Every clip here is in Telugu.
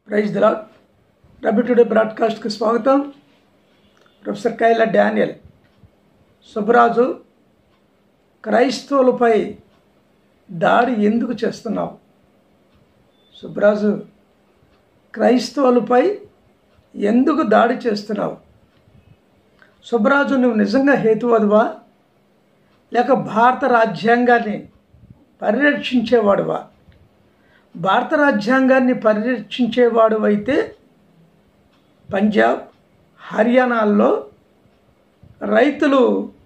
ప్రైజ్ దిలాడ్ డబ్ల్యూ టుడే బ్రాడ్కాస్ట్కి స్వాగతం ప్రొఫెసర్ కైల డానియల్ సుబ్బరాజు క్రైస్తవులపై దాడి ఎందుకు చేస్తున్నావు సుబ్బరాజు క్రైస్తవులపై ఎందుకు దాడి చేస్తున్నావు సుబ్బరాజు నువ్వు నిజంగా హేతువాదువా లేక భారత రాజ్యాంగాన్ని పరిరక్షించేవాడువా భారత రాజ్యాంగాన్ని పరిరక్షించేవాడు అయితే పంజాబ్ హర్యానాల్లో రైతులు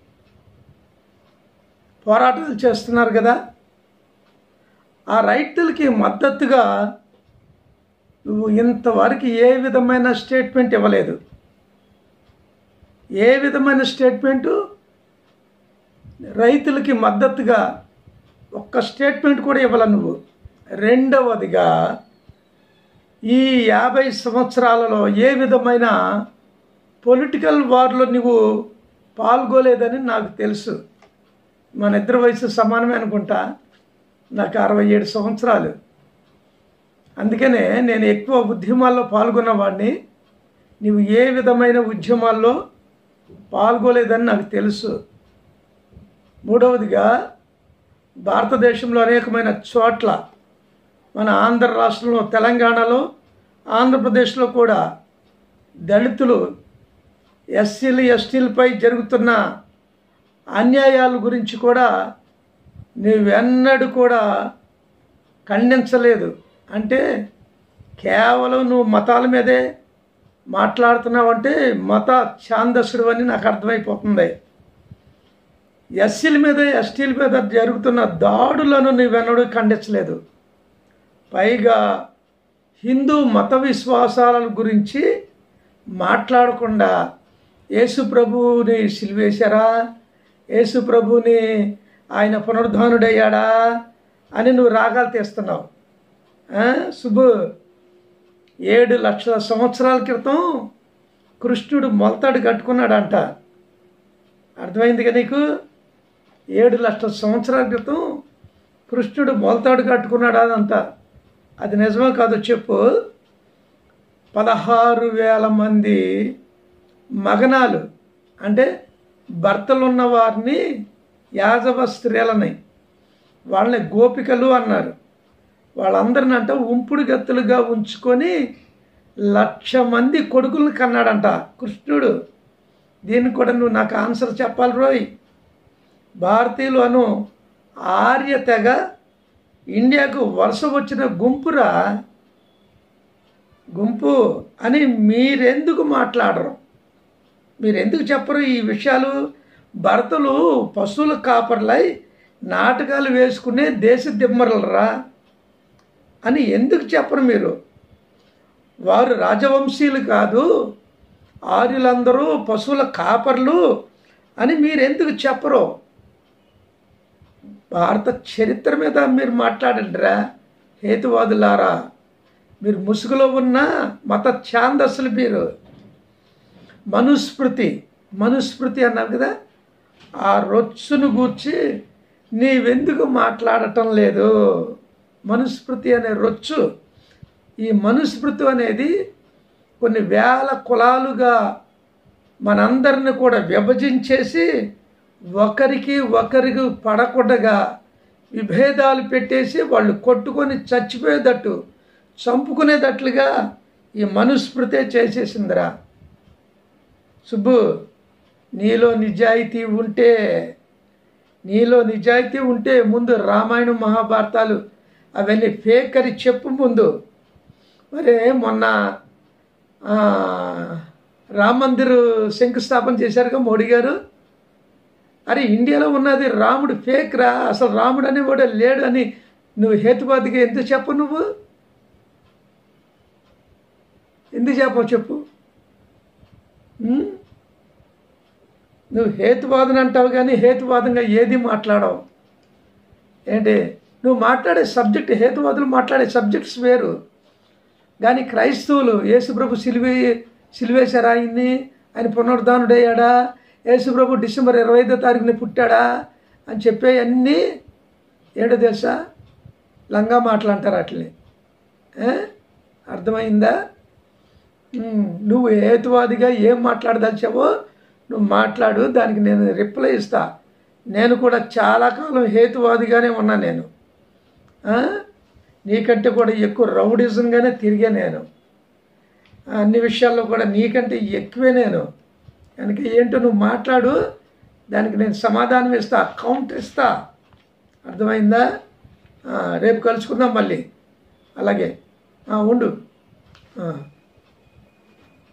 పోరాటాలు చేస్తున్నారు కదా ఆ రైతులకి మద్దతుగా నువ్వు ఇంతవరకు ఏ విధమైన స్టేట్మెంట్ ఇవ్వలేదు ఏ విధమైన స్టేట్మెంటు రైతులకి మద్దతుగా ఒక్క స్టేట్మెంట్ కూడా ఇవ్వాల నువ్వు రెండవదిగా ఈ యాభై సంవత్సరాలలో ఏ విధమైన పొలిటికల్ వార్లో నువ్వు పాల్గొలేదని నాకు తెలుసు మన ఇద్దరి వయసు సమానమే అనుకుంటా నాకు అరవై ఏడు సంవత్సరాలు అందుకనే నేను ఎక్కువ ఉద్యమాల్లో పాల్గొన్నవాడిని నువ్వు ఏ విధమైన ఉద్యమాల్లో పాల్గొలేదని నాకు తెలుసు మూడవదిగా భారతదేశంలో అనేకమైన చోట్ల మన ఆంధ్ర రాష్ట్రంలో తెలంగాణలో ఆంధ్రప్రదేశ్లో కూడా దళితులు ఎస్సీలు ఎస్టీలపై జరుగుతున్న అన్యాయాల గురించి కూడా నువ్వెన్నడూ కూడా ఖండించలేదు అంటే కేవలం నువ్వు మతాల మీదే మాట్లాడుతున్నావంటే మత ఛాందసుడు అని నాకు అర్థమైపోతుంది ఎస్సీల మీద ఎస్టీల మీద జరుగుతున్న దాడులను నువ్వెన్నడూ ఖండించలేదు పైగా హిందూ మత విశ్వాసాల గురించి మాట్లాడకుండా యేసు ప్రభువుని సిలివేశారా యేసు ప్రభుని ఆయన పునరుద్ధానుడయ్యాడా అని నువ్వు రాగాలు తీస్తున్నావు సుబ్బు ఏడు లక్షల సంవత్సరాల క్రితం కృష్ణుడు మొలతాడు కట్టుకున్నాడంట అర్థమైందిగా నీకు ఏడు లక్షల సంవత్సరాల క్రితం కృష్ణుడు మొలతాడు కట్టుకున్నాడు అదంతా అది నిజమో కాదో చెప్పు పదహారు వేల మంది మగనాలు అంటే భర్తలు ఉన్న వారిని యాజవ స్త్రీలని వాళ్ళని గోపికలు అన్నారు వాళ్ళందరిని అంట ఉంపుడు గత్తులుగా ఉంచుకొని లక్ష మంది కొడుకులను కన్నాడంట కృష్ణుడు దీనికి కూడా నువ్వు నాకు ఆన్సర్ చెప్పాలి రోయ్ భారతీయులు అను ఆర్య తెగ ఇండియాకు వలస వచ్చిన గుంపురా గుంపు అని మీరెందుకు మాట్లాడరు మీరు ఎందుకు చెప్పరు ఈ విషయాలు భర్తలు పశువుల కాపర్లై నాటకాలు వేసుకునే దేశ దిమ్మరులరా అని ఎందుకు చెప్పరు మీరు వారు రాజవంశీయులు కాదు ఆర్యులందరూ పశువుల కాపర్లు అని మీరు ఎందుకు చెప్పరు భారత చరిత్ర మీద మీరు మాట్లాడండిరా హేతువాదులారా మీరు ముసుగులో ఉన్న మత ఛాందస్సులు మీరు మనుస్మృతి మనుస్మృతి అన్నారు కదా ఆ రొచ్చును గూర్చి నీవెందుకు మాట్లాడటం లేదు మనుస్మృతి అనే రొచ్చు ఈ మనుస్మృతి అనేది కొన్ని వేల కులాలుగా మనందరిని కూడా విభజించేసి ఒకరికి ఒకరికి పడకుండా విభేదాలు పెట్టేసి వాళ్ళు కొట్టుకొని చచ్చిపోయేటట్టు చంపుకునేటట్లుగా ఈ మనుస్మృతే చేసేసిందిరా సుబ్బు నీలో నిజాయితీ ఉంటే నీలో నిజాయితీ ఉంటే ముందు రామాయణం మహాభారతాలు అవన్నీ ఫేక్ అని చెప్పు ముందు మరి మొన్న రామ్ మందిర్ శంకుస్థాపన చేశారుగా మోడీ గారు అరే ఇండియాలో ఉన్నది రాముడు ఫేక్ రా అసలు రాముడు అనేవాడు లేడు అని నువ్వు హేతువాదిగా ఎందుకు చెప్పు నువ్వు ఎందుకు చెప్పవు చెప్పు నువ్వు హేతువాదం అంటావు కానీ హేతువాదంగా ఏది మాట్లాడవు ఏంటి నువ్వు మాట్లాడే సబ్జెక్ట్ హేతువాదులు మాట్లాడే సబ్జెక్ట్స్ వేరు కానీ క్రైస్తవులు యేసుప్రభు సిలివే సిలివేశారా ఆయన్ని ఆయన పునరుద్ధానుడయ్యాడా యేసుప్రభు డిసెంబర్ ఇరవై ఐదో తారీఖున పుట్టాడా అని చెప్పేవన్నీ ఏంటో తెలుసా లంగా మాటలు అంటారు అట్లే అర్థమైందా ఉమ్, నువ్వు హేతువాదిగా ఏం మాట్లాడదలిచావో నువ్వు మాట్లాడు దానికి నేను రిప్లై ఇస్తా నేను కూడా చాలా కాలం హేతువాదిగానే ఉన్నా నేను ఆ? నీకంటే కూడా ఎక్కువ రౌడిజంగానే తిరిగా నేను అన్ని విషయాల్లో కూడా నీకంటే ఎక్కువే నేను కనుక ఏంటో నువ్వు మాట్లాడు దానికి నేను సమాధానం ఇస్తా కౌంటర్ ఇస్తా అర్థమైందా ఆ, రేపు కలుసుకుందాం మళ్ళీ అలాగే ఆ, ఉండు ఆ.